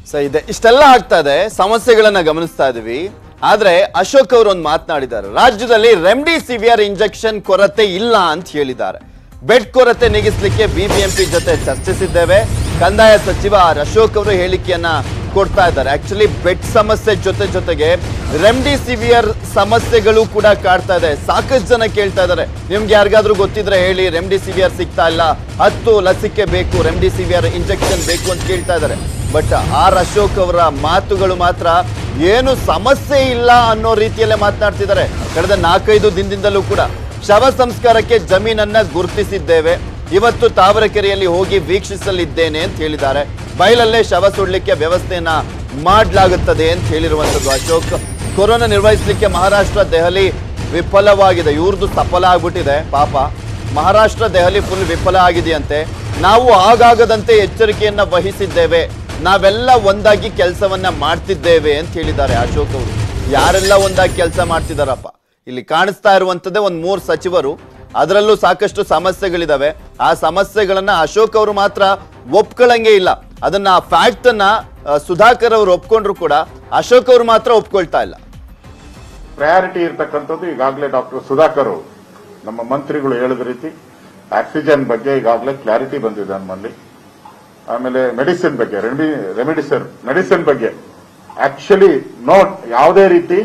so ಇದೆ ಇಷ್ಟೆಲ್ಲ ಆಗ್ತಾ ಇದೆ ಸಮಸ್ಯೆಗಳನ್ನ ಗಮನಿಸ್ತಾ ಇದೀವಿ ಆದ್ರೆ ಅಶೋಕ್ ಅವರು ಒಂದು ಮಾತನಾಡಿದ್ದಾರೆ ರಾಜ್ಯದಲ್ಲಿ ರೆಮ್ಡಿಸಿವಿಯರ್ ಇಂಜೆಕ್ಷನ್ ಕೊರತೆ ಇಲ್ಲ ಅಂತ ಹೇಳಿದ್ದಾರೆ ಬೆಡ್ ಕೊರತೆ ನೀಗಿಸ್ಲಿಕ್ಕೆ ಬಿಬಿಎಂಪಿ ಜೊತೆ ಚರ್ಚಿಸಿದ್ದೇವೆ ಕಂದಾಯ ಸಚಿವ ಆರ್ ಅಶೋಕ್ ಅವರು ಹೇಳಿಕೆಯನ್ನ ಕೊಡ್ತಾ ಇದ್ದಾರೆ ಆಕ್ಚುಲಿ ಬೆಡ್ ಸಮಸ್ಯೆ ಜೊತೆ ಜೊತೆಗೆ ರೆಮ್ಡಿಸಿವಿಯರ್ ಸಮಸ್ಯೆಗಳು ಕೂಡ ಕಾಡ್ತಾ ಇದೆ ಸಾಕಷ್ಟು ಜನ ಕೇಳ್ತಾ ಇದ್ದಾರೆ ನಿಮ್ಗೆ ಯಾರಿಗಾದ್ರೂ ಗೊತ್ತಿದ್ರೆ ಹೇಳಿ ರೆಮ್ಡಿಸಿವಿಯರ್ ಸಿಗ್ತಾ ಇಲ್ಲ ಹತ್ತು ಲಸಿಕೆ ಬೇಕು ರೆಮ್ಡಿಸಿವಿಯರ್ ಇಂಜೆಕ್ಷನ್ ಬೇಕು ಅಂತ ಕೇಳ್ತಾ ಇದ್ದಾರೆ ಬಟ್ ಆರ್ ಅಶೋಕ್ ಅವರ ಮಾತುಗಳು ಮಾತ್ರ ಏನು ಸಮಸ್ಯೆ ಇಲ್ಲ ಅನ್ನೋ ರೀತಿಯಲ್ಲೇ ಮಾತನಾಡ್ತಿದ್ದಾರೆ ಕಳೆದ ನಾಲ್ಕೈದು ದಿನದಿಂದಲೂ ಕೂಡ ಶವ ಸಂಸ್ಕಾರಕ್ಕೆ ಜಮೀನನ್ನ ಗುರುತಿಸಿದ್ದೇವೆ ಇವತ್ತು ತಾವರೆಕೆರೆಯಲ್ಲಿ ಹೋಗಿ ವೀಕ್ಷಿಸಲಿದ್ದೇನೆ ಅಂತ ಹೇಳಿದ್ದಾರೆ ಬಯಲಲ್ಲೇ ಶವ ಸುಡ್ಲಿಕ್ಕೆ ವ್ಯವಸ್ಥೆಯನ್ನ ಮಾಡಲಾಗುತ್ತದೆ ಅಂತ ಹೇಳಿರುವಂತದ್ದು ಅಶೋಕ್ ಕೊರೋನಾ ನಿರ್ವಹಿಸಲಿಕ್ಕೆ ಮಹಾರಾಷ್ಟ್ರ ದೆಹಲಿ ವಿಫಲವಾಗಿದೆ ಇವ್ರದ್ದು ಸಫಲ ಆಗ್ಬಿಟ್ಟಿದೆ ಪಾಪ ಮಹಾರಾಷ್ಟ್ರ ದೆಹಲಿ ಫುಲ್ ವಿಫಲ ಆಗಿದೆಯಂತೆ ನಾವು ಆಗಾಗದಂತೆ ಎಚ್ಚರಿಕೆಯನ್ನ ವಹಿಸಿದ್ದೇವೆ ನಾವೆಲ್ಲ ಒಂದಾಗಿ ಕೆಲಸವನ್ನ ಮಾಡ್ತಿದ್ದೇವೆ ಅಂತ ಹೇಳಿದ್ದಾರೆ ಅಶೋಕ್ ಅವರು ಯಾರೆಲ್ಲ ಒಂದಾಗಿ ಕೆಲಸ ಮಾಡ್ತಿದಾರಪ್ಪ ಇಲ್ಲಿ ಕಾಣಿಸ್ತಾ ಇರುವಂತದ್ದೇ ಒಂದ್ ಮೂರ್ ಸಚಿವರು ಅದರಲ್ಲೂ ಸಾಕಷ್ಟು ಸಮಸ್ಯೆಗಳಿದಾವೆ ಆ ಸಮಸ್ಯೆಗಳನ್ನ ಅಶೋಕ್ ಅವರು ಮಾತ್ರ ಒಪ್ಕೊಳ್ಳಂಗೆ ಇಲ್ಲ ಅದನ್ನ ಫ್ಯಾಕ್ಟ್ ಅನ್ನ ಆ, ಸುಧಾಕರ್ ಅವರು ಒಪ್ಕೊಂಡ್ರು ಕೂಡ ಅಶೋಕ್ ಅವರು ಮಾತ್ರ ಒಪ್ಕೊಳ್ತಾ ಇಲ್ಲ ಪ್ರಯಾರಿಟಿ ಇರ್ತಕ್ಕಂಥದ್ದು ಈಗಾಗಲೇ ಡಾಕ್ಟರ್ ಸುಧಾಕರ್ ಅವರು ನಮ್ಮ ಮಂತ್ರಿಗಳು ಹೇಳಿದ ರೀತಿ ಆಕ್ಸಿಜನ್ ಬಗ್ಗೆ ಈಗಾಗಲೇ ಕ್ಲಾರಿಟಿ ಬಂದಿದೆ ನಮ್ಮಲ್ಲಿ ಆಮೇಲೆ ಮೆಡಿಸಿನ್ ಬಗ್ಗೆ ರೆಮಿಡಿ ರೆಮಿಡಿಸಿನ್ ಮೆಡಿಸಿನ್ ಬಗ್ಗೆ ಆಕ್ಚುಲಿ ನೋಟ್ ಯಾವುದೇ ರೀತಿ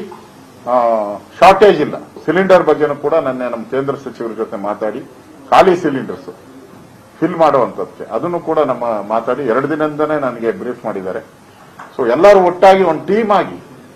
ಶಾರ್ಟೇಜ್ ಇಲ್ಲ ಸಿಲಿಂಡರ್ ಬಗ್ಗೆನೂ ಕೂಡ ನನ್ನ ನಮ್ಮ ಕೇಂದ್ರ ಸಚಿವರ ಜೊತೆ ಮಾತಾಡಿ ಖಾಲಿ ಸಿಲಿಂಡರ್ಸ್ ಫಿಲ್ ಮಾಡುವಂತದ್ದಕ್ಕೆ ಅದನ್ನು ಕೂಡ ನಮ್ಮ ಮಾತಾಡಿ ಎರಡು ದಿನದಿಂದನೇ ನನಗೆ ಬ್ರೀಫ್ ಮಾಡಿದ್ದಾರೆ ಸೊ ಎಲ್ಲರೂ ಒಟ್ಟಾಗಿ ಒಂದು ಟೀಮ್ ಆಗಿ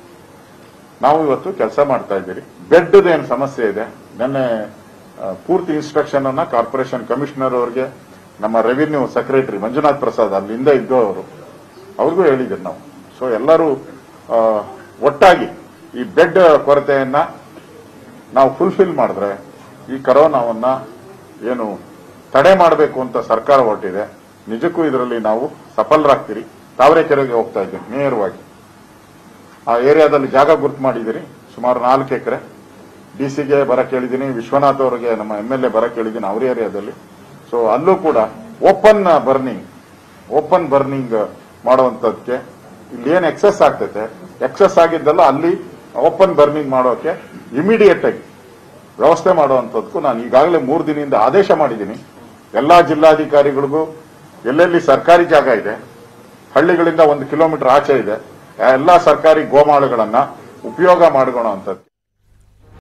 ನಾವು ಇವತ್ತು ಕೆಲಸ ಮಾಡ್ತಾ ಇದ್ದೀರಿ ಬೆಡ್ ಏನು ಸಮಸ್ಯೆ ಇದೆ ನಿನ್ನೆ ಆ, ಪೂರ್ತಿ ಇನ್ಸ್ಟ್ರಕ್ಷನ್ ಅನ್ನ ಕಾರ್ಪೊರೇಷನ್ ಕಮಿಷನರ್ ಅವರಿಗೆ ನಮ್ಮ ರೆವಿನ್ಯೂ ಸೆಕ್ರೆಟರಿ ಮಂಜುನಾಥ್ ಪ್ರಸಾದ್ ಅಲ್ಲಿಂದ ಇದ್ದವರು ಅವ್ರಿಗೂ ಹೇಳಿದ್ದೀರಿ ನಾವು ಸೊ ಎಲ್ಲರೂ ಆ, ಒಟ್ಟಾಗಿ ಈ ಬೆಡ್ ಕೊರತೆಯನ್ನ ನಾವು ಫುಲ್ಫಿಲ್ ಮಾಡಿದ್ರೆ ಈ ಕರೋನಾವನ್ನ ಏನು ತಡೆ ಮಾಡಬೇಕು ಅಂತ ಸರ್ಕಾರ ಹೊರಟಿದೆ ನಿಜಕ್ಕೂ ಇದರಲ್ಲಿ ನಾವು ಸಫಲರಾಗ್ತೀರಿ ತಾವರೆಕೆರೆಗೆ ಹೋಗ್ತಾ ಇದ್ದೀವಿ ನೇರವಾಗಿ ಆ ಏರಿಯಾದಲ್ಲಿ ಜಾಗ ಗುರ್ತು ಮಾಡಿದಿರಿ ಸುಮಾರು ನಾಲ್ಕು ಎಕರೆ ಡಿ ಸಿಗೆ ಬರಕ್ ಹೇಳಿದ್ದೀನಿ ವಿಶ್ವನಾಥ್ ಅವರಿಗೆ ನಮ್ಮ ಎಂ ಎಲ್ ಎ ಬರಕ್ ಹೇಳಿದ್ದೀನಿ ಅವ್ರ ಏರಿಯಾದಲ್ಲಿ ಸೊ ಅಲ್ಲೂ ಕೂಡ ಓಪನ್ ಬರ್ನಿಂಗ್ ಓಪನ್ ಬರ್ನಿಂಗ್ ಮಾಡುವಂತದಕ್ಕೆ ಇಲ್ಲಿ ಏನ್ ಎಕ್ಸೆಸ್ ಆಗ್ತೈತೆ ಎಕ್ಸೆಸ್ ಆಗಿದ್ದಲ್ಲ ಅಲ್ಲಿ ಓಪನ್ ಬರ್ನಿಂಗ್ ಮಾಡೋಕೆ ಇಮಿಡಿಯೇಟ್ ಆಗಿ ವ್ಯವಸ್ಥೆ ಮಾಡುವಂತದಕ್ಕೂ ನಾನು ಈಗಾಗಲೇ ಮೂರು ದಿನದಿಂದ ಆದೇಶ ಮಾಡಿದ್ದೀನಿ ಎಲ್ಲಾ ಜಿಲ್ಲಾಧಿಕಾರಿಗಳಿಗೂ ಎಲ್ಲೆಲ್ಲಿ ಸರ್ಕಾರಿ ಜಾಗ ಇದೆ ಹಳ್ಳಿಗಳಿಂದ ಒಂದು ಕಿಲೋಮೀಟರ್ ಆಚೆ ಇದೆ ಎಲ್ಲಾ ಸರ್ಕಾರಿ ಗೋಮಾಳುಗಳನ್ನ ಉಪಯೋಗ ಮಾಡ್ಕೊಳ್ಳೋ ಅಂತದ್ದು